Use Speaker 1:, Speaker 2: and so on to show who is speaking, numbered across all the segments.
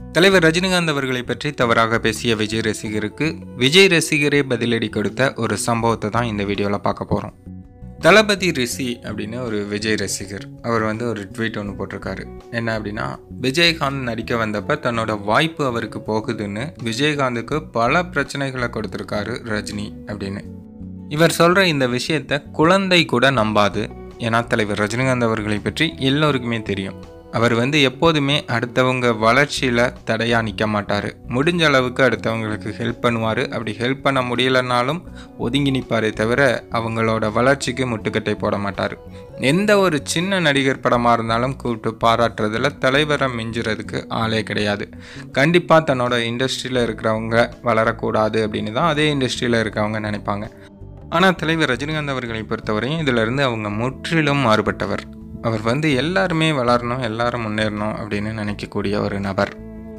Speaker 1: தலைவர் ரஜினிகாந்த் அவர்களை பற்றி தவறாக பேசிய விஜய் ரசிகருக்கு விஜய் ரசிகரே பதிலடி கொடுத்த ஒரு சம்பவத்தை தான் இந்த வீடியோவில் பார்க்க போகிறோம் தளபதி ரிஷி அப்படின்னு ஒரு விஜய் ரசிகர் அவர் வந்து ஒரு ட்வீட் ஒன்று போட்டிருக்காரு என்ன அப்படின்னா விஜயகாந்த் நடிக்க வந்தப்ப தன்னோட வாய்ப்பு அவருக்கு போகுதுன்னு விஜயகாந்துக்கு பல பிரச்சனைகளை கொடுத்துருக்காரு ரஜினி அப்படின்னு இவர் சொல்கிற இந்த விஷயத்த குழந்தை கூட நம்பாது ஏன்னா தலைவர் ரஜினிகாந்த் அவர்களை பற்றி எல்லோருக்குமே தெரியும் அவர் வந்து எப்போதுமே அடுத்தவங்க வளர்ச்சியில் தடையாக நிற்க மாட்டார் முடிஞ்ச அளவுக்கு அடுத்தவங்களுக்கு ஹெல்ப் பண்ணுவார் அப்படி ஹெல்ப் பண்ண முடியலனாலும் ஒதுங்கி நிற்பாரே தவிர அவங்களோட வளர்ச்சிக்கு முட்டுக்கட்டை போட மாட்டார் எந்த ஒரு சின்ன நடிகர் படமாக இருந்தாலும் கூப்பிட்டு பாராட்டுறதுல தலைவரை மிஞ்சுறதுக்கு ஆளே கிடையாது கண்டிப்பாக தன்னோட இண்டஸ்ட்ரியில் இருக்கிறவங்க வளரக்கூடாது அப்படின்னு தான் அதே இண்டஸ்ட்ரியில் இருக்கிறவங்க நினைப்பாங்க ஆனால் தலைவர் ரஜினிகாந்த் அவர்களை பொறுத்தவரையும் இதிலிருந்து அவங்க முற்றிலும் மாறுபட்டவர் அவர் வந்து எல்லாருமே வளரணும் எல்லாரும் முன்னேறணும் அப்படின்னு நினைக்கக்கூடிய ஒரு நபர்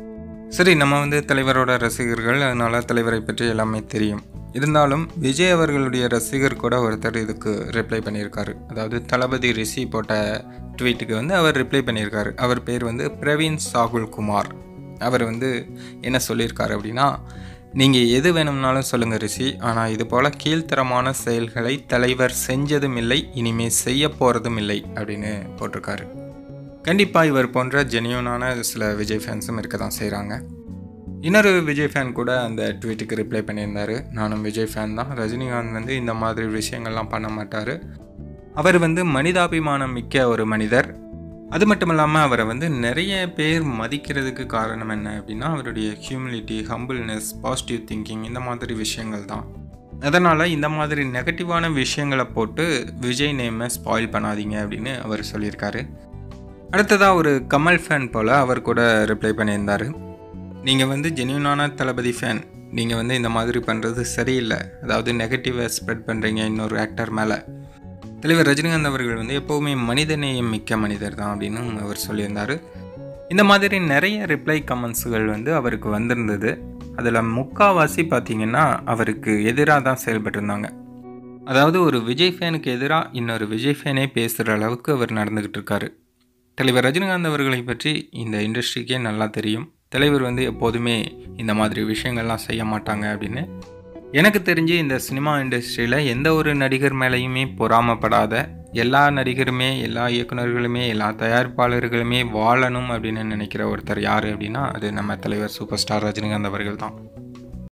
Speaker 1: சரி நம்ம வந்து தலைவரோட ரசிகர்கள் அதனால தலைவரை பற்றி எல்லாமே தெரியும் இருந்தாலும் விஜய் அவர்களுடைய ரசிகர் கூட ஒருத்தர் இதுக்கு ரிப்ளை பண்ணியிருக்காரு அதாவது தளபதி ரிஷி போட்ட ட்வீட்டுக்கு வந்து அவர் ரிப்ளை பண்ணியிருக்காரு அவர் பேர் வந்து பிரவீன் சாகுல் குமார் அவர் வந்து என்ன சொல்லியிருக்காரு அப்படின்னா நீங்கள் எது வேணும்னாலும் சொல்லுங்கள் ரிஷி ஆனால் இது போல் கீழ்த்தரமான செயல்களை தலைவர் செஞ்சதும் இல்லை இனிமே செய்ய போகிறதும் இல்லை அப்படின்னு போட்டிருக்காரு கண்டிப்பாக இவர் போன்ற ஜெனியூனான சில விஜய் ஃபேன்ஸும் இருக்க தான் செய்கிறாங்க இன்னொரு விஜய் ஃபேன் கூட அந்த ட்வீட்டுக்கு ரிப்ளை பண்ணியிருந்தார் நானும் விஜய் ஃபேன் தான் ரஜினிகாந்த் வந்து இந்த மாதிரி விஷயங்கள்லாம் பண்ண மாட்டார் அவர் வந்து மனிதாபிமானம் மிக்க ஒரு மனிதர் அது மட்டும் இல்லாமல் அவரை வந்து நிறைய பேர் மதிக்கிறதுக்கு காரணம் என்ன அப்படின்னா அவருடைய ஹியூமிலிட்டி ஹம்பிள்னஸ் பாசிட்டிவ் திங்கிங் இந்த மாதிரி விஷயங்கள் தான் அதனால் இந்த மாதிரி நெகட்டிவான விஷயங்களை போட்டு விஜய் நேமை ஸ்பாயில் பண்ணாதீங்க அப்படின்னு அவர் சொல்லியிருக்காரு அடுத்ததாக ஒரு கமல் ஃபேன் போல் அவர் கூட ரிப்ளை பண்ணியிருந்தார் நீங்கள் வந்து ஜென்யூனான தளபதி ஃபேன் நீங்கள் வந்து இந்த மாதிரி பண்ணுறது சரியில்லை அதாவது நெகட்டிவை ஸ்ப்ரெட் பண்ணுறீங்க இன்னொரு ஆக்டர் மேலே தலைவர் ரஜினிகாந்த் அவர்கள் வந்து எப்போவுமே மனிதநேயம் மிக்க மனிதர் தான் அப்படின்னு அவர் சொல்லியிருந்தார் இந்த மாதிரி நிறைய ரிப்ளை கமெண்ட்ஸுகள் வந்து அவருக்கு வந்திருந்தது அதில் முக்காவாசி பார்த்திங்கன்னா அவருக்கு எதிராக தான் செயல்பட்டிருந்தாங்க அதாவது ஒரு விஜய் ஃபேனுக்கு எதிராக இன்னொரு விஜய் ஃபேனே பேசுகிற அளவுக்கு அவர் நடந்துக்கிட்டு இருக்காரு தலைவர் ரஜினிகாந்த் அவர்களை பற்றி இந்த இண்டஸ்ட்ரிக்கே நல்லா தெரியும் தலைவர் வந்து எப்போதுமே இந்த மாதிரி விஷயங்கள்லாம் செய்ய மாட்டாங்க அப்படின்னு எனக்கு தெரிஞ்சு இந்த சினிமா இண்டஸ்ட்ரியில் எந்த ஒரு நடிகர் மேலேயுமே பொறாமப்படாத எல்லா நடிகருமே எல்லா இயக்குநர்களுமே எல்லா தயாரிப்பாளர்களுமே வாழணும் அப்படின்னு நினைக்கிற ஒருத்தர் யார் அப்படின்னா அது நம்ம தலைவர் சூப்பர் ஸ்டார் ரஜினிகாந்த் அவர்கள் தான்